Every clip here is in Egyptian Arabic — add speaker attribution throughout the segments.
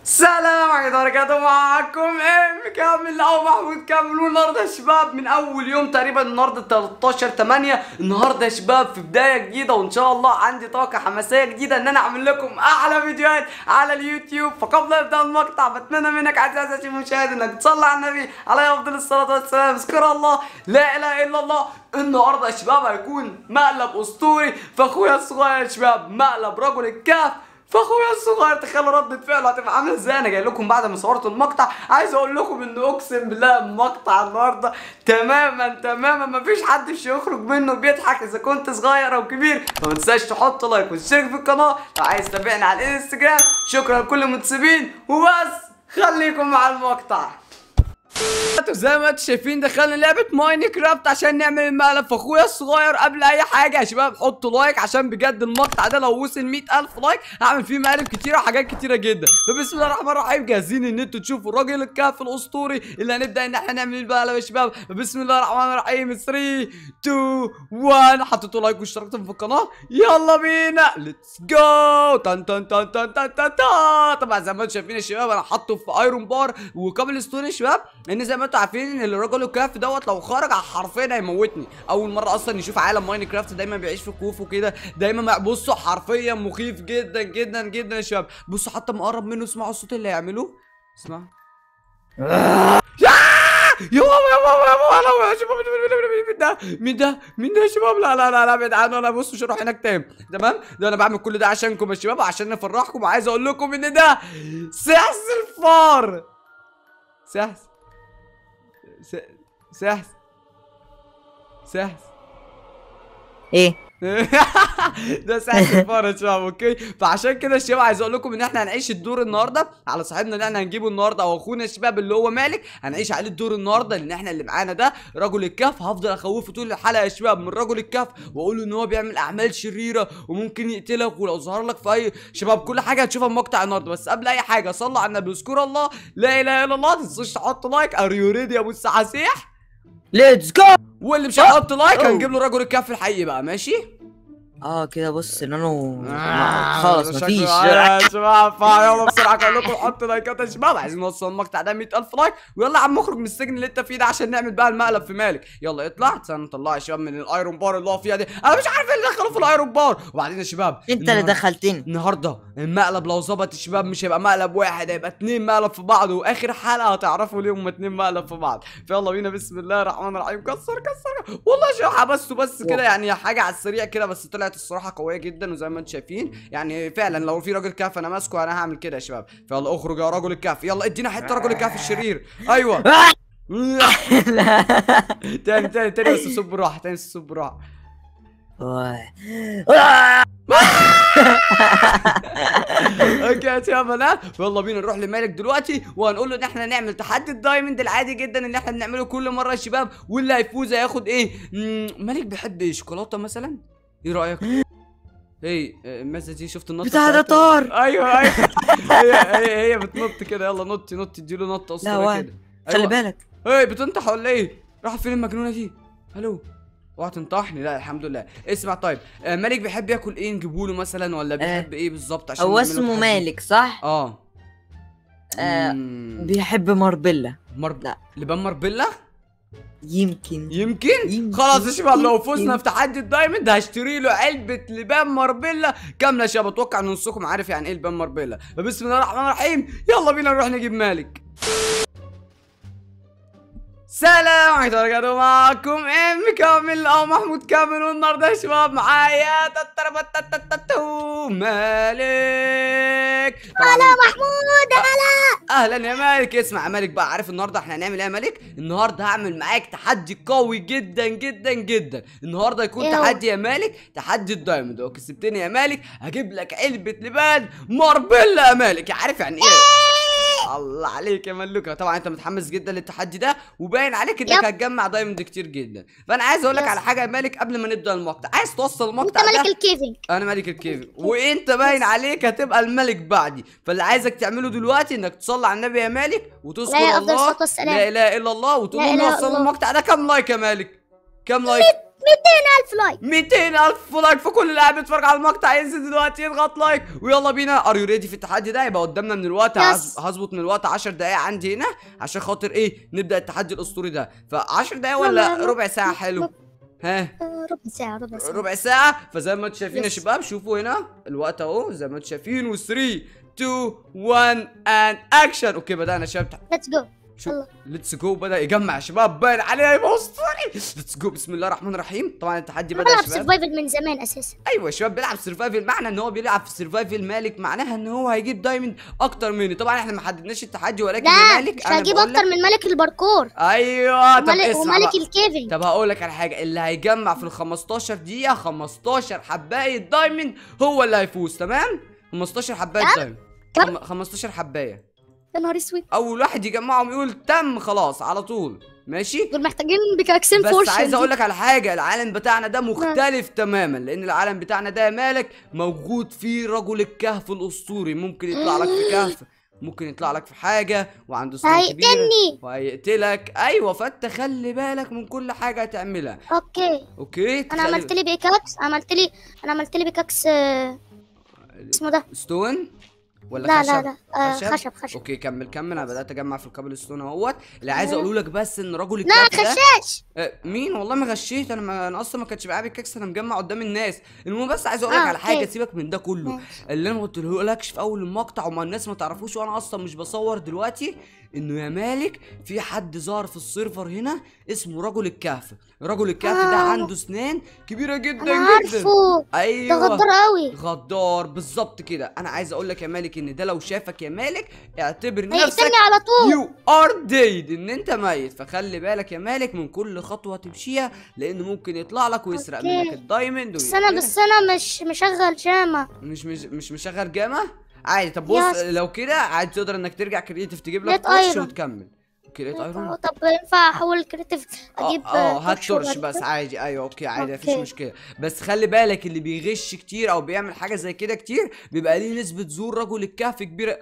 Speaker 1: سلام عليكم وبركاته معاكم ام كامل او محمود كامل والنهارده يا شباب من اول يوم تقريبا النهارده 13 8 النهارده يا شباب في بدايه جديده وان شاء الله عندي طاقه حماسيه جديده ان انا اعمل لكم احلى فيديوهات على اليوتيوب فقبل ابدا المقطع بتمنى منك عزيزي المشاهد انك تصلي على النبي عليه افضل الصلاه والسلام اذكر الله لا اله الا الله النهارده يا شباب هيكون مقلب اسطوري فاخويا الصغير يا شباب مقلب رجل الكهف فاخويا الصغير تخيلوا ردة فعله هتبقى عامله ازاي انا جاي لكم بعد ما صورت المقطع عايز اقول لكم ان اقسم بالله المقطع النهارده تماما تماما مفيش حد مش يخرج منه بيضحك اذا كنت صغير او كبير فما تنساش تحط لايك وتشترك في القناه لو عايز تتابعني على الانستجرام شكرا لكل المتسابين وبس خليكم مع المقطع زي ما انتم شايفين دخلنا لعبة ماينكرافت عشان نعمل المقلب فاخويا الصغير قبل اي حاجة يا شباب حطوا لايك عشان بجد المقطع ده لو وصل 100000 لايك هعمل فيه مقالب كتيرة وحاجات كتيرة جدا فبسم الله الرحمن الرحيم جاهزين ان انتوا تشوفوا الراجل الكهف الاسطوري اللي هنبدا ان احنا نعمل المقلب يا شباب فبسم الله الرحمن الرحيم 3 2 1 حطيتوا لايك واشتركتوا في القناة يلا بينا ليتس جو تن تن تن تن تن تن تن طبعا زي ما انتم شايفين يا شباب انا حاطه في ايرون بار وكابل ستون يا شباب لان زي ما انتم عارفين ان الرجل الكهف دوت لو خرج حرفيا هيموتني اول مره اصلا نشوف عالم ماينكرافت دايما بيعيش في كهوف وكده دايما بصوا حرفيا مخيف جدا جدا جدا يا شباب بصوا حتى مقرب منه اسمعوا الصوت اللي هيعملوه اسمعوا يا يا ماما يا ماما يا ماما يا شباب مين ده مين ده مين ده يا شباب لا لا لا لا ابعد عنه انا بصوا مش هروح هناك تاني تمام ده انا بعمل كل ده عشانكم يا شباب عشان افرحكم وعايز اقول لكم ان ده سحس الفار سحس س- سحس سحس
Speaker 2: ايه
Speaker 1: ده سحس الفار يا شباب اوكي فعشان كده يا شباب عايز اقول لكم ان احنا هنعيش الدور النهارده على صاحبنا اللي احنا هنجيبه النهارده او اخونا الشباب اللي هو مالك هنعيش عليه الدور النهارده لان احنا اللي معانا ده رجل الكهف هفضل اخوفه طول الحلقه يا شباب من رجل الكهف واقول له ان هو بيعمل اعمال شريره وممكن يقتلك ولو ظهر لك في اي شباب كل حاجه هتشوفها في مقطع النهارده بس قبل اي حاجه صلوا على النبي اذكروا الله لا اله الا الله ما تنسوش تحطوا لايك ار يو ريدي يا ابو السحاسيح
Speaker 2: ليتس جو
Speaker 1: واللي مش هيحط لايك
Speaker 2: أوه.
Speaker 1: هنجيب له رجل الكهف الحقيقي بقى ماشي
Speaker 2: اه كده بص سنانه
Speaker 1: آه،
Speaker 2: خلاص
Speaker 1: شكله-
Speaker 2: مفيش
Speaker 1: يا شباب فيلا بسرعه اقول لكم حطوا لايكات يا شباب عايزين نوصل المقطع ده 100000 لايك ويلا يا عم اخرج من السجن اللي انت فيه ده عشان نعمل بقى المقلب في مالك يلا اطلع استنى نطلع يا شباب من الايرون بار اللي هو فيها دي انا مش عارف ايه اللي دخله في الايرون بار وبعدين يا شباب
Speaker 2: انت اللي
Speaker 1: النهاردة-
Speaker 2: دخلتني
Speaker 1: النهارده المقلب لو ظبط يا شباب مش هيبقى مقلب واحد هيبقى اتنين مقلب في بعض واخر حلقه هتعرفوا ليه هما اتنين مقلب في بعض فيلا بينا بسم الله الرحمن الرحيم كسر كسر والله شو حبسته بس كده يعني حاجه على السريع كده بس طلعت الصراحه قويه جدا وزي ما انتم شايفين يعني فعلا لو في راجل كهف انا ماسكه انا هعمل كده يا شباب فيلا اخرج يا رجل الكهف يلا ادينا حته رجل الكهف الشرير ايوه تاني تاني تاني بس صب براحه تاني صب براحه اوكي يا شباب انا يلا بينا نروح لمالك دلوقتي وهنقول له ان احنا نعمل تحدي الدايموند العادي جدا اللي احنا بنعمله كل مره يا شباب واللي هيفوز هياخد ايه مم، مالك بيحب ايه شوكولاته مثلا ايه رايك ايه آه، المزه دي شفت النطه
Speaker 2: بتاع ده
Speaker 1: بتاعتها؟
Speaker 2: طار
Speaker 1: ايوه ايوه هي هي هي بتنط كده يلا نطي نطي اديله نطه
Speaker 2: لا
Speaker 1: اسطوره
Speaker 2: واد
Speaker 1: كده
Speaker 2: خلي
Speaker 1: أيوة.
Speaker 2: بالك
Speaker 1: ايه بتنطح ولا ايه راح فين المجنونه دي الو اوعى تنطحني لا الحمد لله اسمع طيب آه مالك بيحب ياكل ايه نجيبه له مثلا ولا بيحب ايه بالظبط عشان
Speaker 2: هو
Speaker 1: نعمله
Speaker 2: اسمه
Speaker 1: تحدي؟
Speaker 2: مالك صح
Speaker 1: اه
Speaker 2: آه،
Speaker 1: مم.
Speaker 2: بيحب ماربيلا
Speaker 1: مرب...
Speaker 2: لا.
Speaker 1: لبان مربيلا
Speaker 2: يمكن
Speaker 1: يمكن
Speaker 2: يمكن.
Speaker 1: خلاص يا شباب لو فزنا
Speaker 2: يمكن.
Speaker 1: في تحدي الدايموند هشتري له علبه لبان مربيلا كامله يا شباب اتوقع ان نصكم عارف يعني ايه لبان مربيلا فبسم الله الرحمن الرحيم يلا بينا نروح نجيب مالك سلام عليكم ورحمة الله معكم ام كامل او محمود كامل والنهارده يا شباب معايا تتربتتتتو مالك هلا
Speaker 2: محمود
Speaker 1: اهلا يا مالك اسمع يا مالك بقى عارف النهارده احنا هنعمل ايه يا مالك النهارده هعمل معاك تحدي قوي جدا جدا جدا النهارده يكون
Speaker 3: إيه هو؟
Speaker 1: تحدي يا مالك تحدي الدايموند لو كسبتني يا مالك هجيب لك علبه لبان ماربيلا يا مالك عارف يعني ايه الله عليك يا ملوكه طبعا انت متحمس جدا للتحدي ده وباين عليك انك
Speaker 3: يب.
Speaker 1: هتجمع دايموند كتير جدا فانا عايز اقول لك
Speaker 3: يس.
Speaker 1: على حاجه يا مالك قبل ما نبدا المقطع عايز توصل
Speaker 3: انت
Speaker 1: المقطع ده
Speaker 3: ملك الكيفنج
Speaker 1: انا ملك الكيفن وانت باين عليك هتبقى الملك بعدي فاللي عايزك تعمله دلوقتي انك تصلي على النبي يا مالك وتذكر
Speaker 3: لا، أفضل
Speaker 1: الله
Speaker 3: الصلاة والسلام.
Speaker 1: لا اله الا الله وتقول
Speaker 3: لا
Speaker 1: له
Speaker 3: إله
Speaker 1: وصل
Speaker 3: إلا الله.
Speaker 1: المقطع ده كام لايك يا مالك كام لايك
Speaker 3: 100 ألف لايك
Speaker 1: 200 الف لايك فكل اللي قاعد بيتفرج على المقطع ينزل دلوقتي يضغط لايك ويلا بينا ار يو ريدي في التحدي ده يبقى قدامنا من الوقت
Speaker 3: Yes.
Speaker 1: هز- هظبط من الوقت 10 دقايق عندي هنا عشان خاطر ايه نبدا التحدي الاسطوري ده ف 10 دقايق
Speaker 3: لا،
Speaker 1: ولا
Speaker 3: لا.
Speaker 1: ربع ساعه حلو ها
Speaker 3: آه، ربع ساعة ربع ساعة
Speaker 1: ربع ساعة فزي ما انتم شايفين يا
Speaker 3: Yes.
Speaker 1: شباب شوفوا هنا الوقت اهو زي ما انتم شايفين و 3 2 1 and اكشن اوكي بدأنا يا شباب
Speaker 3: ليتس جو
Speaker 1: شو
Speaker 3: يلا.
Speaker 1: ليتس جو بدأ يجمع يا شباب باين عليه يبقى اسطوري ليتس جو بسم الله الرحمن الرحيم طبعا التحدي
Speaker 3: أنا
Speaker 1: بدأ يا
Speaker 3: بلعب
Speaker 1: شباب
Speaker 3: سرفايفل من زمان أساسا
Speaker 1: ايوه يا شباب بيلعب سرفايفل معنى ان هو بيلعب في سرفايفل مالك معناها ان هو هيجيب دايموند اكتر مني طبعا احنا ما حددناش التحدي ولكن يا
Speaker 3: لا
Speaker 1: مالك
Speaker 3: مش
Speaker 1: انا
Speaker 3: هجيب
Speaker 1: بقول
Speaker 3: أكتر
Speaker 1: لك
Speaker 3: من ملك الباركور
Speaker 1: ايوه طب
Speaker 3: وملك,
Speaker 1: اسمع
Speaker 3: وملك
Speaker 1: بقى.
Speaker 3: الكيفن
Speaker 1: طب هقول لك على حاجه اللي هيجمع في ال 15 دقيقه 15 حبايه دايموند هو اللي هيفوز تمام 15 حبايه
Speaker 3: كام؟
Speaker 1: دايموند
Speaker 3: كام؟
Speaker 1: خم- 15 حبايه
Speaker 3: يا نهار اسود
Speaker 1: اول واحد يجمعهم يقول تم خلاص على طول ماشي
Speaker 3: دول محتاجين بكاكسين
Speaker 1: بس
Speaker 3: فورشن
Speaker 1: عايز
Speaker 3: دي.
Speaker 1: اقول لك على حاجه العالم بتاعنا ده مختلف تماما لان العالم بتاعنا ده يا مالك موجود فيه رجل الكهف الاسطوري ممكن يطلع لك في كهف ممكن يطلع لك في حاجه وعنده سنان كبيره
Speaker 3: هيقتلني
Speaker 1: وهيقتلك ايوه فانت خلي بالك من كل حاجه هتعملها
Speaker 3: اوكي
Speaker 1: اوكي
Speaker 3: انا عملت لي بيكاكس عملت لي انا عملت لي بيكاكس آه، اسمه ده
Speaker 1: ستون ولا
Speaker 3: لا
Speaker 1: خشب
Speaker 3: لا لا آه، خشب خشب
Speaker 1: اوكي كمل كمل انا بدات اجمع في الكابل ستون اهوت اللي عايز اقوله لك بس ان رجل
Speaker 3: لا
Speaker 1: الكهف ده
Speaker 3: خشاش
Speaker 1: آه، مين والله ما غشيت انا ما انا اصلا ما كانش معايا الكيكس انا مجمع قدام الناس المهم بس عايز اقول لك
Speaker 3: آه،
Speaker 1: على حاجه
Speaker 3: أوكي.
Speaker 1: سيبك من ده كله
Speaker 3: ماشي.
Speaker 1: اللي انا ما قلتلهولكش في اول المقطع وما الناس ما تعرفوش وانا اصلا مش بصور دلوقتي انه يا مالك في حد ظهر في السيرفر هنا اسمه رجل الكهف رجل الكهف ده
Speaker 3: آه.
Speaker 1: عنده اسنان كبيره جدا
Speaker 3: انا
Speaker 1: جدا
Speaker 3: عارفه ده
Speaker 1: ايوه
Speaker 3: غدار قوي
Speaker 1: غدار بالظبط كده انا عايز اقول لك يا مالك ان ده لو شافك يا مالك اعتبر نفسك
Speaker 3: هيقتلني على طول
Speaker 1: يو ار ديد ان انت ميت فخلي بالك يا مالك من كل خطوه تمشيها لان ممكن يطلع لك ويسرق
Speaker 3: أوكي.
Speaker 1: منك الدايموند
Speaker 3: بس انا
Speaker 1: ويقتلك.
Speaker 3: بس انا مش مشغل جامة
Speaker 1: مش مش مش مشغل جامع عادي طب بص
Speaker 3: يس.
Speaker 1: لو كده عادي تقدر انك ترجع كريتيف تجيب لك
Speaker 3: لقيت
Speaker 1: تورش
Speaker 3: ايرون.
Speaker 1: وتكمل اوكي لقيت ايرون
Speaker 3: طب ينفع احول كريتيف اجيب
Speaker 1: اه اه هات
Speaker 3: تورش
Speaker 1: تورش
Speaker 3: وبعد
Speaker 1: بس
Speaker 3: كده؟
Speaker 1: عادي ايوه اوكي عادي مفيش
Speaker 3: أوكي.
Speaker 1: مشكله بس خلي بالك اللي بيغش كتير او بيعمل حاجه زي كده كتير بيبقى ليه نسبه زور رجل الكهف كبيره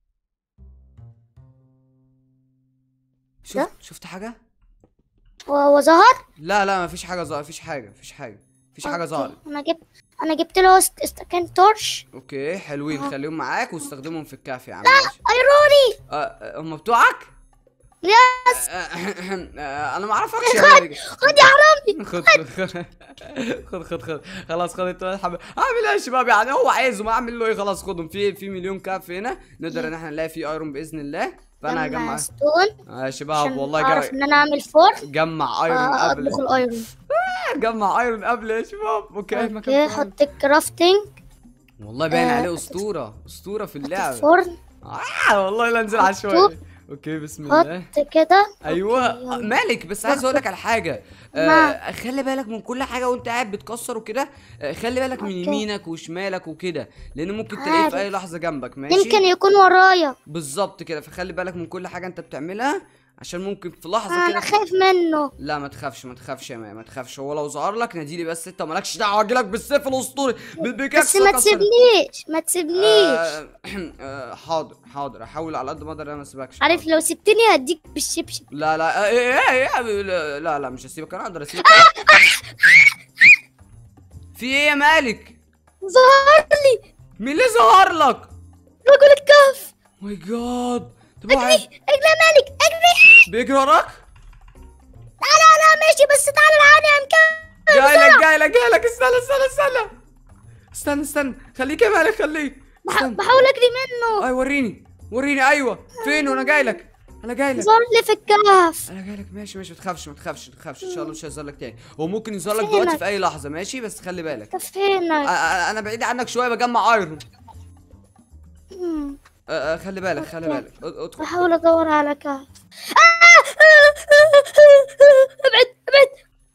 Speaker 1: شفت
Speaker 3: ده؟
Speaker 1: شفت حاجه
Speaker 3: و- وظهر
Speaker 1: لا لا مفيش حاجه ظهر مفيش حاجه مفيش حاجه مفيش حاجه
Speaker 3: أوكي.
Speaker 1: ظهرت
Speaker 3: انا جبت انا جبت له است- استكان تورش
Speaker 1: اوكي حلوين
Speaker 3: آه.
Speaker 1: خليهم معاك واستخدمهم في الكهف يا عم ماشي.
Speaker 3: ايروني
Speaker 1: آه، آه، هم بتوعك
Speaker 3: يس
Speaker 1: آه، آه، انا ما اعرفكش يا مالك
Speaker 3: خد يا حرامي
Speaker 1: خد خد خد خد خد خلاص خد انت حب... اعمل ايه يا شباب يعني هو عايزهم اعمل له ايه خلاص خدهم في في مليون كاف هنا نقدر ان احنا نلاقي فيه ايرون باذن الله فانا
Speaker 3: جمع
Speaker 1: هجمع
Speaker 3: ستون
Speaker 1: آه يا شباب
Speaker 3: عشان
Speaker 1: والله
Speaker 3: اعرف
Speaker 1: جا...
Speaker 3: ان انا اعمل فور
Speaker 1: جمع ايرون قبل
Speaker 3: اطبخ الايرون
Speaker 1: جمع ايرون قبل يا شباب اوكي مكان
Speaker 3: اوكي
Speaker 1: فاضي.
Speaker 3: حط الكرافتنج
Speaker 1: والله باين
Speaker 3: آه،
Speaker 1: عليه اسطوره اسطوره في اللعبه
Speaker 3: الفرن
Speaker 1: آه والله لا انزل عشوائي اوكي بسم الله
Speaker 3: حط كده
Speaker 1: ايوه
Speaker 3: أوكي، يلا.
Speaker 1: مالك بس عايز اقول لك على حاجه آه
Speaker 3: ما.
Speaker 1: خلي بالك من كل حاجه وانت قاعد بتكسر وكده آه خلي بالك من
Speaker 3: أوكي.
Speaker 1: يمينك وشمالك وكده لان ممكن تلاقيه
Speaker 3: عارف.
Speaker 1: في اي لحظه جنبك ماشي
Speaker 3: يمكن يكون ورايا
Speaker 1: بالظبط كده فخلي بالك من كل حاجه انت بتعملها عشان ممكن في لحظه
Speaker 3: انا
Speaker 1: كده
Speaker 3: خايف منه
Speaker 1: لا ما تخافش ما تخافش يا مان ما تخافش هو لو ظهر لك ناديلي بس انت مالكش دعوه اجيلك بالسيف الاسطوري بالبيكاكس
Speaker 3: بس ما
Speaker 1: أكسرك.
Speaker 3: تسيبنيش ما تسيبنيش
Speaker 1: آه آه حاضر حاضر احاول على قد ما اقدر انا ما اسيبكش
Speaker 3: عارف لو سبتني هديك بالشبشب
Speaker 1: لا لا ايه ايه ايه لا لا, لا مش هسيبك انا اقدر اسيبك في ايه يا مالك
Speaker 3: ظهر لي
Speaker 1: مين اللي ظهر لك
Speaker 3: رجل الكهف
Speaker 1: ماي جاد طب هو
Speaker 3: اجري
Speaker 1: عايز-
Speaker 3: اجري يا مالك اجري
Speaker 1: بيجري وراك
Speaker 3: لا لا لا ماشي بس تعالى العاني يا مكان
Speaker 1: جاي لك جاي لك جاي لك استنى استنى استنى استنى استنى خليك يا مالك خليك
Speaker 3: بح-
Speaker 1: استنى
Speaker 3: بحاول اجري منه
Speaker 1: اي وريني وريني ايوه فين وانا جاي لك انا جاي لك
Speaker 3: ظهر لي في الكهف
Speaker 1: انا جاي لك ماشي ماشي ما تخافش ما تخافش ما تخافش ان شاء الله مش هيظهر لك تاني هو ممكن يظهر لك
Speaker 3: فينك؟
Speaker 1: دلوقتي في اي لحظه ماشي بس خلي بالك
Speaker 3: انت فينك
Speaker 1: أ- أ- انا بعيد عنك شويه بجمع ايرون
Speaker 3: مم.
Speaker 1: أ- أ- خلي بالك خلي
Speaker 3: أوكي.
Speaker 1: بالك اد- ادخل
Speaker 3: بحاول ادور على كهف ابعد ابعد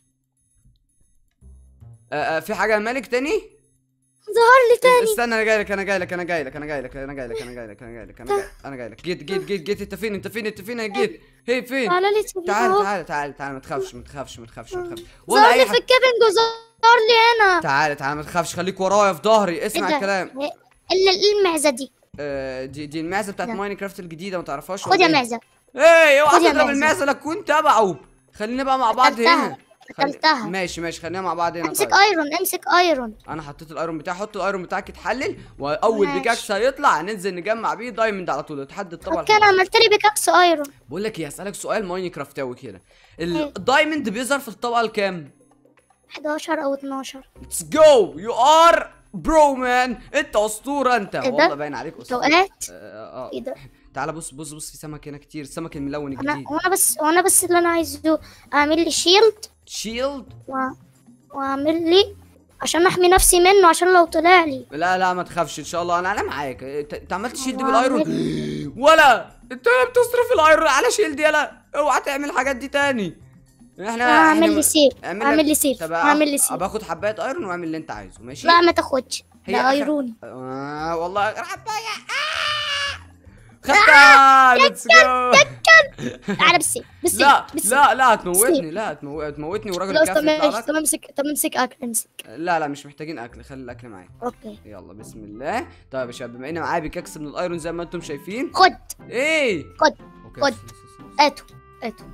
Speaker 1: أ- أ- في حاجه يا مالك تاني
Speaker 3: ظهر لي تاني
Speaker 1: استنى انا جاي لك انا جاي لك انا جاي لك انا جاي لك انا جاي لك انا جاي لك انا جاي لك انا جاي انا جاي لك جيت جيت جيت جيت انت فين انت فين انت فين يا جيت هي فين
Speaker 3: تعالى لي تاني
Speaker 1: تعال
Speaker 3: اهو.
Speaker 1: تعال تعال تعال ما تخافش ما تخافش ما تخافش ما تخافش
Speaker 3: ظهر
Speaker 1: ولا
Speaker 3: لي
Speaker 1: اي
Speaker 3: في
Speaker 1: حاجه
Speaker 3: الكيفنج وظهر لي هنا
Speaker 1: تعال تعال ما تخافش خليك ورايا في ظهري اسمع
Speaker 3: إيه ده؟
Speaker 1: الكلام
Speaker 3: إيه- الا المعزه دي
Speaker 1: آه، دي دي المعزه بتاعت
Speaker 3: لا.
Speaker 1: ماينكرافت الجديده ما تعرفهاش
Speaker 3: خد
Speaker 1: ولا
Speaker 3: يا
Speaker 1: إيه؟
Speaker 3: معزه
Speaker 1: ايه اوعى
Speaker 3: خد يا
Speaker 1: تضرب
Speaker 3: معزة.
Speaker 1: المعزه لا تكون تبعه خلينا بقى مع بعض
Speaker 3: قتلتها.
Speaker 1: هنا خلي-
Speaker 3: قتلتها.
Speaker 1: ماشي ماشي خلينا مع بعض هنا
Speaker 3: امسك
Speaker 1: طيب.
Speaker 3: ايرون امسك ايرون
Speaker 1: انا حطيت الايرون بتاعي حط الايرون بتاعك يتحلل واول
Speaker 3: ماشي.
Speaker 1: بيكاكس هيطلع هننزل نجمع بيه دايموند على طول تحدد طبعا
Speaker 3: اوكي انا عملت لي بيكاكس ايرون
Speaker 1: بقول لك ايه هسألك سؤال ماينكرافتاوي كده الدايموند بيظهر في الطبقه الكام
Speaker 3: 11 او 12
Speaker 1: ليتس جو يو ار برو مان انت اسطوره انت
Speaker 3: إيه ده؟
Speaker 1: والله باين عليك اسطوره
Speaker 3: توقات
Speaker 1: اه
Speaker 3: ايه ده
Speaker 1: تعالى بص بص بص في سمك هنا كتير السمك الملون
Speaker 3: انا
Speaker 1: الجديد
Speaker 3: وانا بس وانا بس اللي انا عايزه اعمل لي شيلد
Speaker 1: شيلد
Speaker 3: و... واعمل لي عشان احمي نفسي منه عشان لو طلع لي
Speaker 1: لا لا ما تخافش ان شاء الله انا انا معاك انت أنت عملت شيلد
Speaker 3: هو
Speaker 1: بالايرون ولا انت بتصرف الايرون على شيلد يلا اوعى تعمل الحاجات دي تاني احنا
Speaker 3: اعمل
Speaker 1: إحنا-
Speaker 3: لي سيف
Speaker 1: اعمل لك-
Speaker 3: اعمل لي سيف
Speaker 1: طب
Speaker 3: اعمل لي سيف
Speaker 1: باخد حبايه ايرون واعمل اللي انت عايزه ماشي
Speaker 3: لا ما تاخدش
Speaker 1: هي
Speaker 3: ده
Speaker 1: آخر-
Speaker 3: ايروني
Speaker 1: آه والله حبايه آه خدتها ليتس جو
Speaker 3: تعالى بالسيف بالسيف
Speaker 1: لا
Speaker 3: بالسيف.
Speaker 1: لا لا هتموتني
Speaker 3: سيف.
Speaker 1: لا هتمو- هتموتني وراجل
Speaker 3: خلاص
Speaker 1: الكهف
Speaker 3: طب
Speaker 1: يطلع
Speaker 3: ماشي
Speaker 1: لك
Speaker 3: طب امسك طب امسك اكل امسك
Speaker 1: لا لا مش محتاجين اكل خلي الاكل معاك
Speaker 3: اوكي
Speaker 1: يلا بسم الله طيب يا شباب بما ان معايا بيكاكس من الايرون زي ما انتم شايفين
Speaker 3: خد
Speaker 1: ايه
Speaker 3: خد.
Speaker 1: أوكي.
Speaker 3: خد. هاتوا هاتوا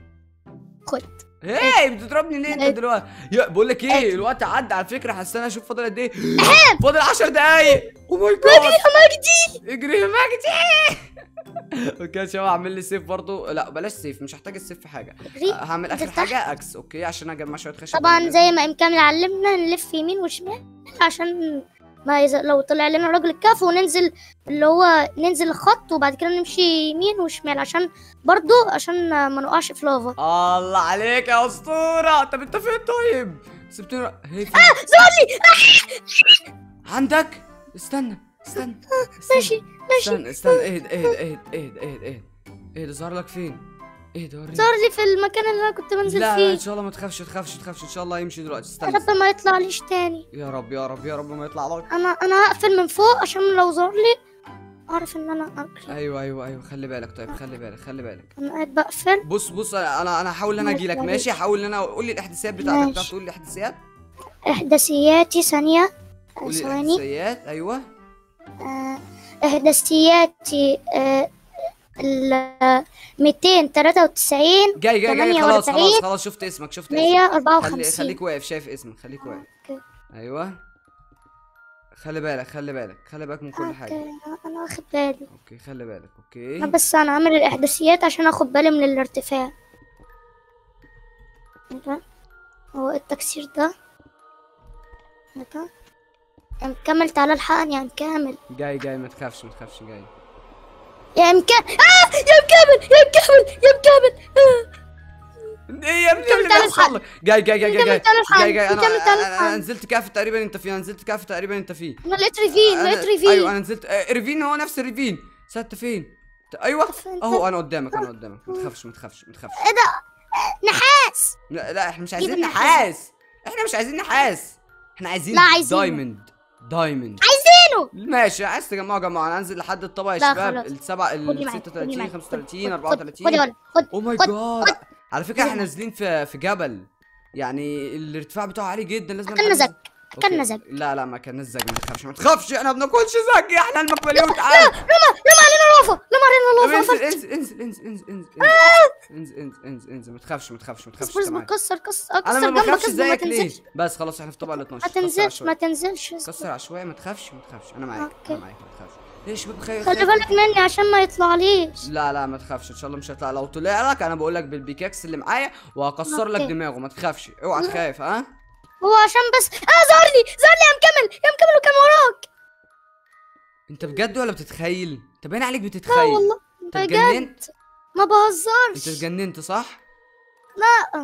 Speaker 3: خد
Speaker 1: ايه بتضربني ليه انت
Speaker 3: إيه؟
Speaker 1: دلوقتي يا بقول لك ايه
Speaker 3: إيه؟
Speaker 1: الوقت عدى على فكره هستنى اشوف فاضل قد ايه فاضل 10 دقايق او ماي جاد
Speaker 3: يا مجدي
Speaker 1: اجري يا مجدي اوكي يا شباب اعمل لي سيف برضو لا بلاش سيف مش هحتاج السيف في حاجه
Speaker 3: اجري
Speaker 1: هعمل اخر
Speaker 3: انزل تحت.
Speaker 1: حاجه اكس اوكي عشان اجمع شويه خشب
Speaker 3: طبعا زي ما امكان علمنا نلف يمين وشمال عشان ما يز... لو طلع لنا راجل الكهف وننزل اللي هو ننزل الخط وبعد كده نمشي يمين وشمال عشان برضو عشان ما نقعش في لافا
Speaker 1: الله عليك يا اسطوره طب انت فين طيب سبتني هي فين
Speaker 3: زولي
Speaker 1: عندك استنى استنى
Speaker 3: ماشي ماشي
Speaker 1: استنى استنى اهد اهد اهد اهد اهد اهد اهد ظهر لك فين اهد وريني
Speaker 3: ظهر لي في المكان اللي انا كنت بنزل
Speaker 1: لا لا
Speaker 3: فيه
Speaker 1: ان شاء الله ما تخافش تخافش تخافش ان شاء الله يمشي دلوقتي
Speaker 3: يا
Speaker 1: استنى
Speaker 3: رب ما يطلع ليش تاني
Speaker 1: يا رب يا رب يا رب ما يطلع لك
Speaker 3: انا انا هقفل من فوق عشان لو ظهر لي اعرف ان انا اقفل
Speaker 1: ايوه ايوه ايوه خلي بالك طيب خلي بالك خلي بالك
Speaker 3: انا قاعد بقفل
Speaker 1: بص بص انا انا انا هحاول ان انا اجي لك ماشي هحاول ان انا اقول لي الاحداثيات بتاعتك
Speaker 3: ماشي.
Speaker 1: بتعرف تقول لي الاحداثيات
Speaker 3: احداثياتي ثانية
Speaker 1: قول لي
Speaker 3: ثواني
Speaker 1: الاحداثيات ايوه
Speaker 3: آه، احداثياتي آه، ال 293
Speaker 1: جاي جاي جاي خلاص
Speaker 3: 48
Speaker 1: خلاص خلاص شفت اسمك شفت اسمك خلي
Speaker 3: 154
Speaker 1: خليك واقف شايف اسمك خليك واقف
Speaker 3: اوكي
Speaker 1: ايوه خلي بالك خلي بالك خلي بالك من كل حاجه
Speaker 3: اوكي انا واخد بالي
Speaker 1: اوكي خلي بالك
Speaker 3: انا
Speaker 1: اوكي
Speaker 3: بس انا عامل الاحداثيات عشان اخد بالي من الارتفاع إيه ده هو إيه التكسير ده إيه ده يا مكمل تعالى الحقني يا مكمل
Speaker 1: جاي جاي ما تخافش ما تخافش جاي
Speaker 3: يا مكمل اه يا مكمل يا مكمل يا مكمل آه.
Speaker 1: ايه يا ابني
Speaker 3: كمل
Speaker 1: اللي
Speaker 3: تعالى
Speaker 1: بيحصل
Speaker 3: الحق.
Speaker 1: لك جاي جاي جاي جاي
Speaker 3: كمل
Speaker 1: جاي
Speaker 3: تعالى الحق.
Speaker 1: جاي جاي انا
Speaker 3: كمل تعالى
Speaker 1: أنا-
Speaker 3: الحق.
Speaker 1: انا نزلت كهف تقريبا انت فيه انا نزلت كهف تقريبا انت فيه
Speaker 3: انا لقيت ريفين
Speaker 1: أنا-
Speaker 3: لقيت ريفين
Speaker 1: ايوه انا نزلت آه، ريفين هو نفس الريفين سات فين ت- ايوه
Speaker 3: فين؟
Speaker 1: اهو انا قدامك انا قدامك ما تخافش ما تخافش ما تخافش
Speaker 3: ايه ده نحاس
Speaker 1: لا لا احنا مش عايزين
Speaker 3: النحاس.
Speaker 1: نحاس احنا مش عايزين نحاس احنا عايزين
Speaker 3: لا، عايزينه.
Speaker 1: دايموند دايموند
Speaker 3: عايزينه
Speaker 1: ماشي عايز تجمعه جمعه انا هنزل لحد الطبقه يا
Speaker 3: لا،
Speaker 1: شباب
Speaker 3: خلاص.
Speaker 1: السبعه
Speaker 3: خدي
Speaker 1: ال
Speaker 3: معاك، خدي
Speaker 1: 36
Speaker 3: معاك.
Speaker 1: 35
Speaker 3: خد-
Speaker 1: 34
Speaker 3: خد يا ولد خد
Speaker 1: او ماي
Speaker 3: خد-
Speaker 1: جاد على فكره احنا
Speaker 3: خد.
Speaker 1: نازلين في في جبل يعني الارتفاع بتاعه عالي جدا لازم
Speaker 3: أكلنا
Speaker 1: نحدد-
Speaker 3: زج. أكلنا
Speaker 1: أوكي.
Speaker 3: زج.
Speaker 1: لا لا ما كناش زج ما تخافش ما تخافش احنا ما بناكلش زج احنا المكبليون تعال
Speaker 3: لما لما علينا لافا لما
Speaker 1: طب
Speaker 3: علينا
Speaker 1: انزل
Speaker 3: لافا
Speaker 1: انزل انزل انزل انزل انزل انزل انزل انزل انزل ما تخافش ما تخافش ما تخافش
Speaker 3: اصبر
Speaker 1: أنت
Speaker 3: اصبر
Speaker 1: معايا.
Speaker 3: كسر كسر
Speaker 1: انا
Speaker 3: كسر
Speaker 1: ما
Speaker 3: جنبك
Speaker 1: بخافش
Speaker 3: اصبر ما
Speaker 1: زيك ليه
Speaker 3: تنزلش
Speaker 1: بس خلاص احنا في الطبقه ال 12
Speaker 3: ما
Speaker 1: كسر
Speaker 3: تنزلش ما
Speaker 1: عشوائي.
Speaker 3: تنزلش اصبر.
Speaker 1: كسر عشوائي ما تخافش ما تخافش انا معاك
Speaker 3: أوكي.
Speaker 1: انا معاك ما تخافش ليش شباب خايف
Speaker 3: خلي بالك مني عشان ما يطلعليش
Speaker 1: لا لا ما تخافش ان شاء الله مش هيطلع لو طلع لك انا بقول لك بالبيكاكس اللي معايا وهكسر لك
Speaker 3: أوكي.
Speaker 1: دماغه ما تخافش اوعى تخاف ها
Speaker 3: هو عشان بس اه ظهر لي ظهر لي يا مكمل يا مكمل وكان وراك
Speaker 1: انت بجد ولا بتتخيل انت باين عليك
Speaker 3: لا
Speaker 1: بتتخيل
Speaker 3: والله
Speaker 1: انت
Speaker 3: بجد
Speaker 1: اتجننت
Speaker 3: ما
Speaker 1: انت
Speaker 3: بهزرش
Speaker 1: اتجننت صح
Speaker 3: لا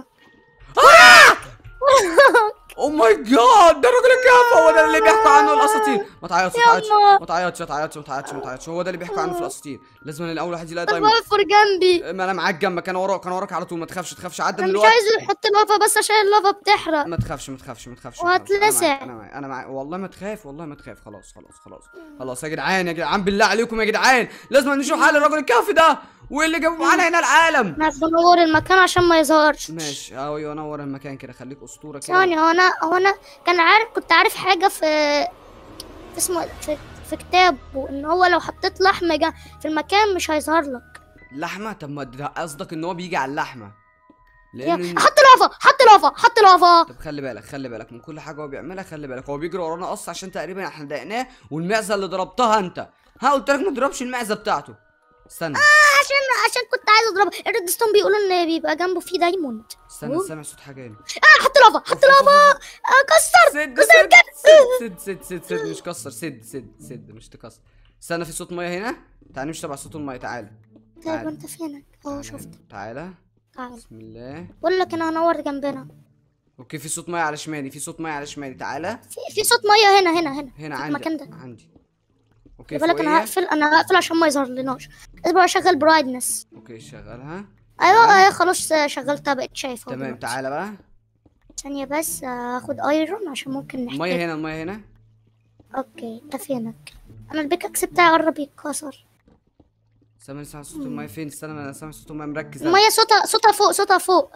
Speaker 1: او ماي جاد ده راجل الكهف هو ده اللي بيحكوا عنه الاساطير ما تعيطش ما تعيطش
Speaker 3: يما.
Speaker 1: ما تعيطش ما تعيطش ما تعيطش ما تعيطش هو ده اللي بيحكوا عنه في الاساطير لازم الاول واحد يلاقي
Speaker 3: طب
Speaker 1: دايموند
Speaker 3: وقف جنبي
Speaker 1: ما انا معاك جنبك انا وراك انا وراك على طول ما تخافش تخافش عدى
Speaker 3: انا
Speaker 1: من
Speaker 3: مش
Speaker 1: الوقت
Speaker 3: عايزه يحط لافا بس عشان اللافا بتحرق
Speaker 1: ما تخافش ما تخافش ما تخافش
Speaker 3: وهتلسع.
Speaker 1: انا معاك انا معاك والله ما تخاف والله ما تخاف خلاص خلاص خلاص خلاص يا جدعان يا جدعان بالله عليكم يا جدعان لازم نشوف حل الراجل الكهف ده وايه اللي جابه معانا هنا العالم
Speaker 3: انا بنور المكان عشان ما يظهرش
Speaker 1: ماشي ايوه نور المكان كده خليك اسطوره كده
Speaker 3: ثواني هو انا هو انا كان عارف كنت عارف حاجه في في اسمه في, في كتابه ان هو لو حطيت لحمه جا في المكان مش هيظهر لك
Speaker 1: لحمه طب ما ده قصدك ان هو بيجي على اللحمه لان
Speaker 3: حط لافا حط لافا حط لافا
Speaker 1: طب خلي بالك خلي بالك من كل حاجه هو بيعملها خلي بالك هو بيجري ورانا قص عشان تقريبا احنا ضايقناه والمعزه اللي ضربتها انت ها قلت لك ما تضربش المعزه بتاعته استنى
Speaker 3: عشان عشان كنت عايز اضربه الريدستون بيقولوا ان بيبقى جنبه فيه دايموند
Speaker 1: استنى
Speaker 3: أوه.
Speaker 1: سامع صوت حاجه هنا
Speaker 3: اه حط لافا حط لافا آه، كسر
Speaker 1: سد
Speaker 3: كسر
Speaker 1: سد
Speaker 3: الجبل.
Speaker 1: سد سد سد سد مش كسر سد سد سد مش تكسر استنى في صوت ميه هنا تعالى نمشي تبع صوت الميه تعالى
Speaker 3: طيب
Speaker 1: تعال.
Speaker 3: وانت فينك اهو
Speaker 1: تعالى
Speaker 3: شفت
Speaker 1: هنا. تعالى
Speaker 3: تعال
Speaker 1: بسم الله
Speaker 3: بقول لك انا هنور جنبنا
Speaker 1: اوكي في صوت ميه على شمالي في صوت ميه على شمالي تعالى
Speaker 3: في, في صوت ميه هنا هنا هنا
Speaker 1: هنا
Speaker 3: في
Speaker 1: عندي
Speaker 3: المكان ده
Speaker 1: عندي اوكي
Speaker 3: خلي بالك انا
Speaker 1: فوقيا
Speaker 3: هقفل انا هقفل عشان ما يظهر لناش اصبر اشغل برايتنس
Speaker 1: اوكي شغلها
Speaker 3: ايوه
Speaker 1: تمام.
Speaker 3: ايوه خلاص شغلتها بقيت شايفها
Speaker 1: تمام
Speaker 3: دلوقتي.
Speaker 1: تعالى بقى
Speaker 3: ثانية بس هاخد ايرون عشان ممكن
Speaker 1: الميه
Speaker 3: نحتاج
Speaker 1: هنا الميه هنا
Speaker 3: اوكي انت فينك انا البيكاكس بتاعي قرب يتكسر
Speaker 1: سامع سامع صوت الميه فين استنى انا سامع صوت الميه مركز أنا.
Speaker 3: المية صوتها صوتها فوق صوتها فوق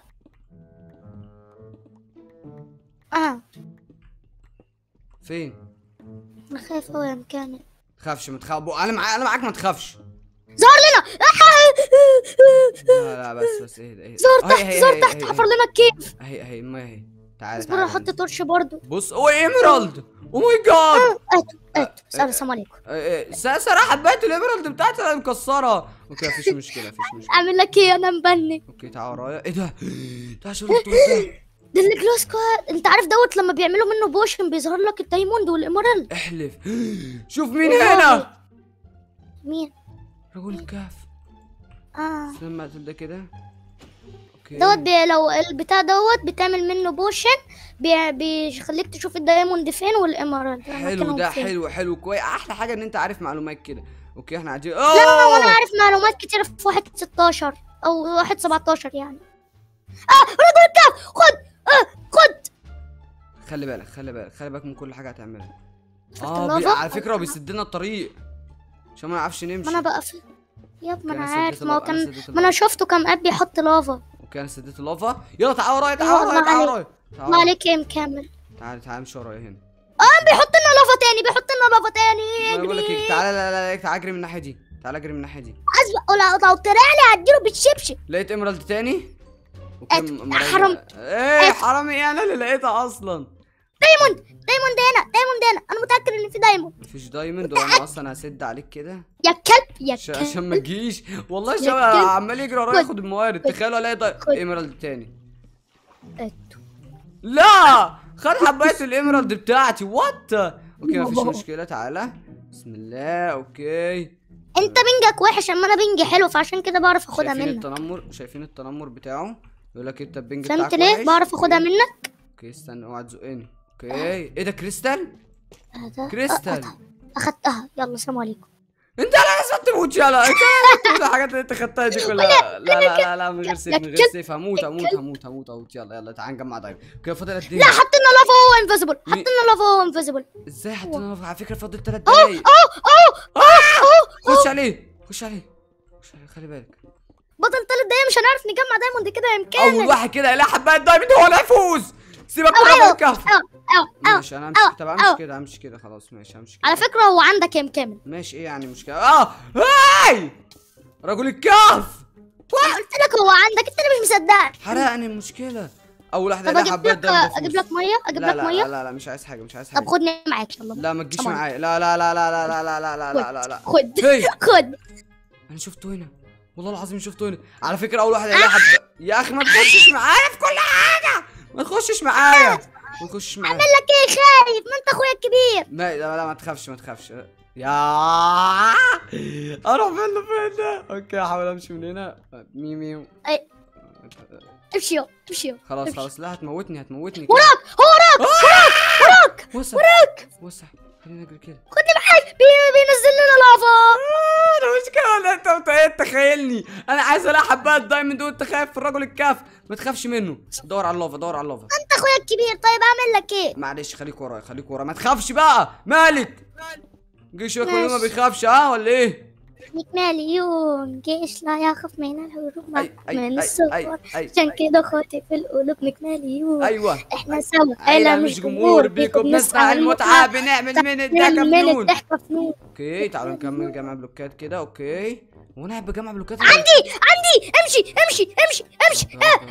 Speaker 3: اه
Speaker 1: فين
Speaker 3: انا خايف اوي يا مكاني
Speaker 1: تخافش ما تخاف انا معاك انا معاك ما تخافش
Speaker 3: ظهر لنا
Speaker 1: لا لا بس بس اهدى اهدى
Speaker 3: ظهر
Speaker 1: أهي-
Speaker 3: تحت
Speaker 1: أهي-
Speaker 3: ظهر
Speaker 1: أهي-
Speaker 3: تحت
Speaker 1: أهي-
Speaker 3: حفر لنا الكيف
Speaker 1: اهي اهي الميه اهي تعالى
Speaker 3: اصبر
Speaker 1: تعالى
Speaker 3: احط تورش برضو
Speaker 1: بص اوه ايميرالد او ماي جاد
Speaker 3: ات ات سلام السلام عليكم
Speaker 1: سارة حبيت الايميرالد بتاعتي انا مكسرة اوكي مفيش مشكلة مفيش مشكلة
Speaker 3: اعمل لك ايه انا مبني
Speaker 1: اوكي تعال ورايا ايه ده تعال شوف الدور ده
Speaker 3: ده اللي جلو سكواد انت عارف دوت لما بيعملوا منه بوشن بيظهر لك الدايموند والامارال
Speaker 1: احلف شوف مين هنا
Speaker 3: مين
Speaker 1: رجل الكهف
Speaker 3: اه
Speaker 1: لما اقتل ده كده اوكي
Speaker 3: دوت بي لو البتاع دوت بتعمل منه بوشن بي بيخليك تشوف الدايموند فين والامارال
Speaker 1: حلو ده حلو حلو كويس احلى حاجة ان انت عارف معلومات كده اوكي احنا قاعدين
Speaker 3: لا لا لا وانا
Speaker 1: اوه
Speaker 3: عارف معلومات كتير في واحد 16 او واحد 17 يعني اه رجل الكهف خد اه خد
Speaker 1: خلي بالك خلي بالك خلي بالك من كل حاجة هتعملها
Speaker 3: شفت
Speaker 1: اه بي...
Speaker 3: اللافا؟
Speaker 1: على فكرة هو بيسد لنا الطريق عشان ما نعرفش نمشي
Speaker 3: ما انا بقى في ياب ما
Speaker 1: أوكي،
Speaker 3: انا
Speaker 1: أنا
Speaker 3: عارف
Speaker 1: سديت
Speaker 3: ما هو
Speaker 1: اللافا، أنا
Speaker 3: كان
Speaker 1: سديت
Speaker 3: ما انا شفته كان قاعد بيحط لافا
Speaker 1: اوكي انا سديت اللافا يلا تعال ورايا تعال
Speaker 3: أيوة،
Speaker 1: ورايا
Speaker 3: الله
Speaker 1: تعال
Speaker 3: عليك.
Speaker 1: ورايا تعال
Speaker 3: ما
Speaker 1: ورايا.
Speaker 3: عليك يا مكمل
Speaker 1: تعال تعال امشي ورايا هنا
Speaker 3: اه بيحط لنا لافا تاني بيحط لنا لافا تاني
Speaker 1: انا بقول لك
Speaker 3: اجري
Speaker 1: إيه، تعالى لا لا لا تعالى اجري من الناحيه دي تعالى اجري من الناحيه دي
Speaker 3: أسبق لو لو طلع لي هديله بالشبشب
Speaker 1: لقيت ايمرالد تاني اوكي
Speaker 3: أت-
Speaker 1: م- مريح.
Speaker 3: حرام.
Speaker 1: ايه حرامي ايه انا اللي لقيتها اصلا
Speaker 3: دايموند دايموند هنا دايموند هنا انا متاكد ان في دايموند
Speaker 1: مفيش دايموند وانا اصلا هسد عليك كده
Speaker 3: يا كلب يا
Speaker 1: عشان
Speaker 3: كلب
Speaker 1: عشان ما تجيش والله
Speaker 3: يا
Speaker 1: شباب
Speaker 3: كلب.
Speaker 1: عمال يجري ورايا
Speaker 3: خد.
Speaker 1: ياخد الموارد
Speaker 3: خد.
Speaker 1: تخيلوا الاقي دا-
Speaker 3: خد.
Speaker 1: ايمرالد تاني
Speaker 3: أت.
Speaker 1: لا خد حبايه الايمرالد بتاعتي وات اوكي مفيش
Speaker 3: بابا.
Speaker 1: مشكله تعالى بسم الله اوكي
Speaker 3: انت بنجك وحش اما انا بنجي حلو فعشان كده بعرف اخدها
Speaker 1: شايفين
Speaker 3: منك
Speaker 1: التنمر شايفين التنمر بتاعه يقول لك انت البنج
Speaker 3: فهمت
Speaker 1: بتاعك
Speaker 3: ليه
Speaker 1: وحش.
Speaker 3: بعرف اخدها
Speaker 1: أوكي.
Speaker 3: منك
Speaker 1: اوكي استنى اوعى تزقني اوكي ايه ده كريستال
Speaker 3: هذا
Speaker 1: كريستال
Speaker 3: اخدتها يلا سلام عليكم
Speaker 1: انت لا لازم تموت يلا انت لازم تموت الحاجات اللي انت خدتها دي كلها لا لا لا لا من غير سيف من غير
Speaker 3: كلب.
Speaker 1: سيف هموت هموت
Speaker 3: كلب.
Speaker 1: هموت هموت هموت يلا يلا تعال نجمع دايما اوكي فاضل قد ايه
Speaker 3: لا حطينا لافا وهو انفيزبل
Speaker 1: مي-
Speaker 3: حطينا لافا وهو انفيزبل
Speaker 1: ازاي حطينا على فكره فاضل ثلاث دقايق
Speaker 3: اوه اوه اوه
Speaker 1: خش عليه خش عليه خش عليه خلي بالك
Speaker 3: بطل تالت دقيقة مش هنعرف نجمع دايموند كده يا مكان
Speaker 1: اول واحد كده يلاقي حبايه دايموند هو اللي هيفوز سيبك من
Speaker 3: ايوه
Speaker 1: أبو الكهف
Speaker 3: أيوه، أيوه، أيوه،
Speaker 1: ماشي انا امشي
Speaker 3: أيوه،
Speaker 1: طب
Speaker 3: أيوه.
Speaker 1: امشي كده امشي كده خلاص ماشي امشي كده
Speaker 3: على فكرة هو عندك يا مكامل
Speaker 1: ماشي ايه يعني مشكله اه هاي رجل الكهف
Speaker 3: قلت لك هو عندك انت اللي مش مصدقني
Speaker 1: حرقني المشكله اول واحده
Speaker 3: طب
Speaker 1: يلاقي
Speaker 3: اجيب
Speaker 1: حبايه
Speaker 3: لك
Speaker 1: دايموند
Speaker 3: اجيب
Speaker 1: يفوز.
Speaker 3: لك مية اجيب
Speaker 1: لا
Speaker 3: لك
Speaker 1: لا
Speaker 3: مية
Speaker 1: لا لا لا مش عايز حاجه مش عايز
Speaker 3: طب
Speaker 1: حاجه
Speaker 3: خدني معاك يلا
Speaker 1: لا ما تجيش
Speaker 3: طبعاً.
Speaker 1: معايا لا لا لا لا لا لا لا لا لا لا لا لا
Speaker 3: خد
Speaker 1: هي
Speaker 3: خد
Speaker 1: انا شفته هنا والله العظيم شفته هنا على فكره اول واحد هيلاقي حبه يا اخي ما تخشش معايا في كل حاجه ما تخشش معايا ما تخشش معايا
Speaker 3: اعمل لك ايه خايف ما انت اخويا الكبير
Speaker 1: لا لا لا ما تخافش ما تخافش يا اروح فين لفين ده اوكي احاول امشي من هنا ميو ميو
Speaker 3: أي. امشي يلا امشي يلا
Speaker 1: خلاص
Speaker 3: امشي.
Speaker 1: خلاص لا هتموتني هتموتني
Speaker 3: وراك هو وراك وراك
Speaker 1: وسع وراك وسع خلينا نجري كده
Speaker 3: خدني معاك بي... بينزل لنا لافا
Speaker 1: انا مش كده ولا انت متخيل تخيلني انا عايز الاقي حبات دايموند وانت خايف في الرجل الكاف ما تخافش منه دور على اللافا دور على اللافا
Speaker 3: انت اخويا الكبير طيب اعمل لك ايه
Speaker 1: معلش خليك ورايا خليك ورايا ما تخافش بقى مالك جيش شويه كل ما
Speaker 3: ماشي.
Speaker 1: بيخافش ها ولا ايه
Speaker 3: مكماليون جيش لا يخاف من الهروب
Speaker 1: أي أي
Speaker 3: من
Speaker 1: أي أي
Speaker 3: الصفر
Speaker 1: أي
Speaker 3: عشان كده خاطف القلوب مكماليون
Speaker 1: أيوه
Speaker 3: احنا سوا
Speaker 1: عيلة مش جمهور بيكم بنصنع المتعة بنعمل من الضحكة
Speaker 3: من
Speaker 1: فنون
Speaker 3: الضحكة فنون
Speaker 1: اوكي تعالوا نكمل جمع بلوكات كده اوكي وانا قاعد بجمع بلوكات
Speaker 3: عندي عندي امشي امشي امشي امشي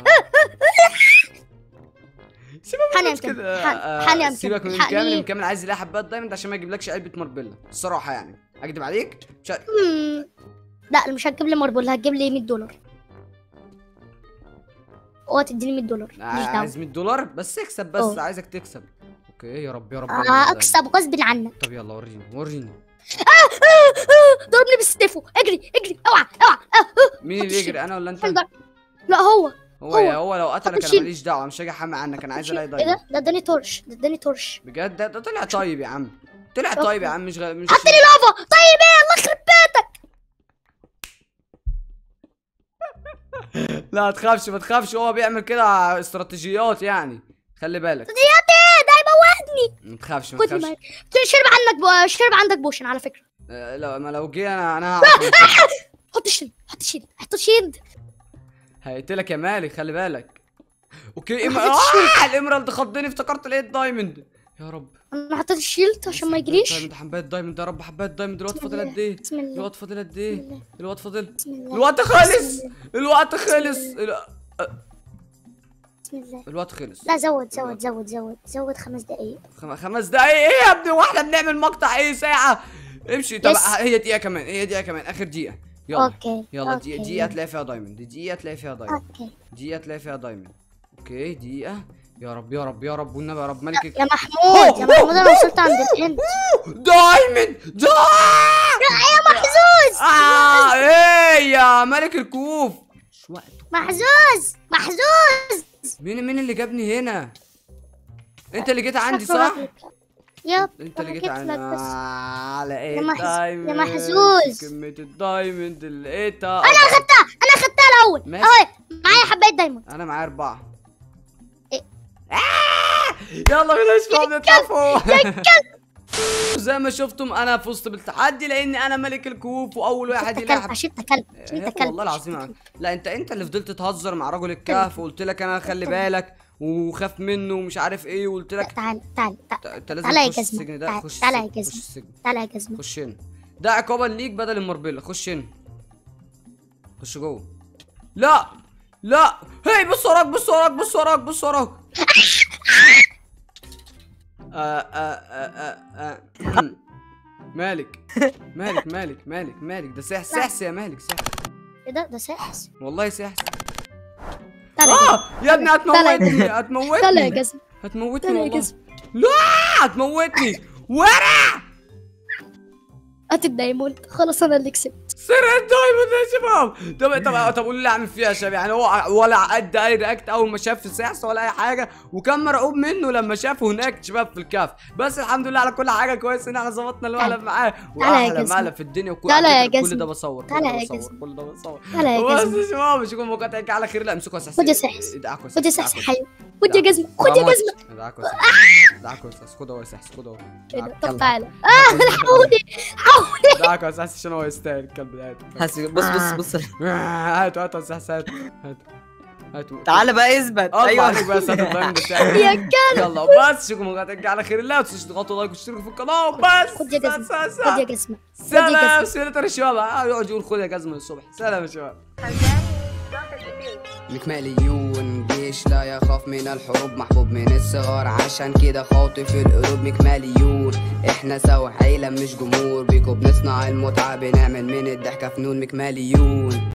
Speaker 1: سيبك من
Speaker 3: حنعمل
Speaker 1: الناس
Speaker 3: كده.
Speaker 1: كده
Speaker 3: حن-
Speaker 1: آه،
Speaker 3: حنعمل
Speaker 1: سيبك
Speaker 3: كده.
Speaker 1: من الكامل
Speaker 3: حقيقي.
Speaker 1: الكامل عايز يلاقي حبات دايموند عشان ما يجيبلكش علبة ماربيلا الصراحة يعني اكدب عليك مش ه-
Speaker 3: مم. لا مش هتجيب لي ماربل هتجيب لي 100 دولار اوعى تديني 100 دولار مش
Speaker 1: عايز
Speaker 3: دعوه
Speaker 1: 100 دولار بس اكسب بس
Speaker 3: أوه.
Speaker 1: عايزك تكسب اوكي يا رب يا رب
Speaker 3: آه، اكسب غصب عنك
Speaker 1: طب يلا وريني وريني
Speaker 3: ضربني بالستيفو اجري اجري اوعى اوعى آه،
Speaker 1: مين اللي يجري انا ولا انت
Speaker 3: آه. لا هو
Speaker 1: هو يا
Speaker 3: هو.
Speaker 1: هو لو قتلك انا
Speaker 3: شيل.
Speaker 1: ماليش دعوه مش هاجي احمي عنك انا عايز الاقي
Speaker 3: ايه
Speaker 1: دايموند
Speaker 3: ده ده اداني تورش ده اداني تورش
Speaker 1: بجد ده, ده طلع طيب يا عم طلع
Speaker 3: شكرا.
Speaker 1: طيب يا عم مش غ... مش
Speaker 3: حط لي لافا طيب ايه الله يخرب بيتك
Speaker 1: لا تخافش ما تخافش هو بيعمل كده استراتيجيات يعني خلي بالك
Speaker 3: ديات ايه ده هيموتني
Speaker 1: ما تخافش ما
Speaker 3: خدني
Speaker 1: تخافش
Speaker 3: معاك شرب عندك بو... شرب عندك بوشن على فكره
Speaker 1: آه، لو ما لو جه انا انا هعرف
Speaker 3: حط الشيلد حط الشيلد حط الشيلد
Speaker 1: هيقتلك يا مالك خلي بالك اوكي إم...
Speaker 3: ما حطيتش
Speaker 1: آه الامرالد خضني افتكرت لقيت دايموند يا رب
Speaker 3: انا حطيت الشيلد عشان ما يجريش
Speaker 1: دايموند حبات دايموند يا رب حبات دايموند الوقت فاضل قد ايه
Speaker 3: بسم الله
Speaker 1: الوقت فاضل قد ايه
Speaker 3: بسم الله.
Speaker 1: الوقت فاضل
Speaker 3: بسم الله
Speaker 1: الوقت خلص
Speaker 3: بسم الله.
Speaker 1: الوقت خلص ال-
Speaker 3: بسم الله
Speaker 1: الوقت خلص
Speaker 3: لا زود زود زود زود زود خمس دقايق
Speaker 1: خم- خمس دقايق ايه يا ابني واحنا بنعمل مقطع ايه ساعة امشي طب
Speaker 3: يس.
Speaker 1: هي دقيقة كمان هي دقيقة كمان اخر دقيقة يلا
Speaker 3: اوكي
Speaker 1: يلا
Speaker 3: أوكي.
Speaker 1: دقيقة دقيقة تلاقي فيها دايموند دقيقة تلاقي فيها دايموند
Speaker 3: اوكي
Speaker 1: دقيقة تلاقي فيها دايموند اوكي دقيقة يا رب يا رب يا رب والنبي يا رب ملك
Speaker 3: يا محمود يا محمود انا وصلت عند الاند
Speaker 1: دايموند دا
Speaker 3: يا محزوز
Speaker 1: اه ايه يا ملك الكوف مش وقته
Speaker 3: محزوز محزوز
Speaker 1: مين مين اللي جابني هنا انت اللي جيت عندي صح
Speaker 3: يب
Speaker 1: انت اللي
Speaker 3: أنا
Speaker 1: جيت
Speaker 3: جيت
Speaker 1: عندي
Speaker 3: لك بس.
Speaker 1: آه لقيت
Speaker 3: محز- يا
Speaker 1: دايموند
Speaker 3: محزوز.
Speaker 1: كمية الدايموند اللي لقيتها
Speaker 3: انا اخدتها انا اخدتها الاول
Speaker 1: ماشي.
Speaker 3: اهو معايا حبايه دايموند
Speaker 1: انا معايا اربعة
Speaker 3: إيه؟
Speaker 1: آه! يلا بينا يا شباب نطلع فوق زي ما شفتم انا فزت بالتحدي لاني انا ملك الكوف واول واحد
Speaker 3: انت
Speaker 1: يلاعب
Speaker 3: كلب عشان انت كلب عشان
Speaker 1: إيه
Speaker 3: انت كلب
Speaker 1: والله العظيم لا انت انت اللي فضلت تهزر مع رجل الكهف وقلت لك انا خلي بالك وخاف منه ومش عارف ايه وقلت لك
Speaker 3: تعال تعال تعال
Speaker 1: انت لازم
Speaker 3: تعالى يا
Speaker 1: تخش
Speaker 3: جزمة.
Speaker 1: السجن ده
Speaker 3: تعال-
Speaker 1: خش
Speaker 3: تعالى يا
Speaker 1: السجن، خش
Speaker 3: جزمة.
Speaker 1: السجن
Speaker 3: تعال يا جزمه
Speaker 1: خش هنا ده عقابا ليك بدل المربله خش هنا خش جوه لا لا هي بص وراك بص وراك بص وراك بص وراك آه آه آه آه آه. مالك مالك مالك مالك مالك ده سحس سحس يا مالك سحس
Speaker 3: ايه ده ده سحس
Speaker 1: والله سحس
Speaker 3: تعالى يا جزمة.
Speaker 1: اه يا ابني هتموتني هتموتني
Speaker 3: تعالى يا جزمه
Speaker 1: هتموتني
Speaker 3: تعالى يا
Speaker 1: والله
Speaker 3: جزمة.
Speaker 1: لا هتموتني ورا
Speaker 3: هات الدايموند خلاص انا اللي كسبت
Speaker 1: سرق الدايموند يا شباب طب طب طب قولوا لي اعمل فيها يا شباب يعني هو ولا ادى اي رياكت اول ما شاف السحس ولا اي حاجه وكان مرعوب منه لما شافه هناك شباب في الكهف بس الحمد لله على كل حاجه كويس ان احنا ظبطنا المقلب معاه
Speaker 3: تعالى يا
Speaker 1: واحلى
Speaker 3: جزمة.
Speaker 1: مقلب في الدنيا وكل
Speaker 3: تعالى يا
Speaker 1: على فكرة كل
Speaker 3: جزمة.
Speaker 1: ده بصور كل
Speaker 3: تعالى
Speaker 1: ده
Speaker 3: يا
Speaker 1: بصور
Speaker 3: جزمة.
Speaker 1: كل ده بصور
Speaker 3: تعالى يا
Speaker 1: بس
Speaker 3: جزمة.
Speaker 1: يا شباب اشوفكم مقاطعك على خير لا امسكوا سحس
Speaker 3: خد يا سحس.
Speaker 1: ادعكوا
Speaker 3: خد يا سحس
Speaker 1: ادعكوا.
Speaker 3: حلو خد يا جزمه خد يا جزمه
Speaker 1: ادعكوا سحس ادعكوا سحس خد اهو يا سحس خد اهو
Speaker 3: ايه ده
Speaker 1: ادعكوا.
Speaker 3: طب تعالى اه الحقوني حقوني
Speaker 1: ادعكوا يا سحس عشان هو يستاهل الكلب ده هاتوا.
Speaker 2: حسبي بص بص بص
Speaker 1: هاتوا هاتوا يا سحس هاتوا هاتوا هاتوا
Speaker 2: تعالى بقى اثبت
Speaker 1: الله
Speaker 2: ايوه
Speaker 1: عليك بس هاتوا الدايموند بتاعي
Speaker 3: يا كلب
Speaker 1: يلا بس شوفوا مقاطعك على خير الله وتنسوا تضغطوا لايك وتشتركوا في القناه وبس
Speaker 3: خد يا جزمه
Speaker 1: بس- بس-
Speaker 3: خد يا جزمه
Speaker 1: سلام سلام يا شباب آه، يقعد يقول خد يا جزمه الصبح سلام يا شباب مكماليون جيش لا يخاف من الحروب محبوب من الصغار عشان كده خاطف القلوب مكماليون احنا سوا عيلة مش جمهور بيكو بنصنع المتعة بنعمل من الضحكة فنون مكماليون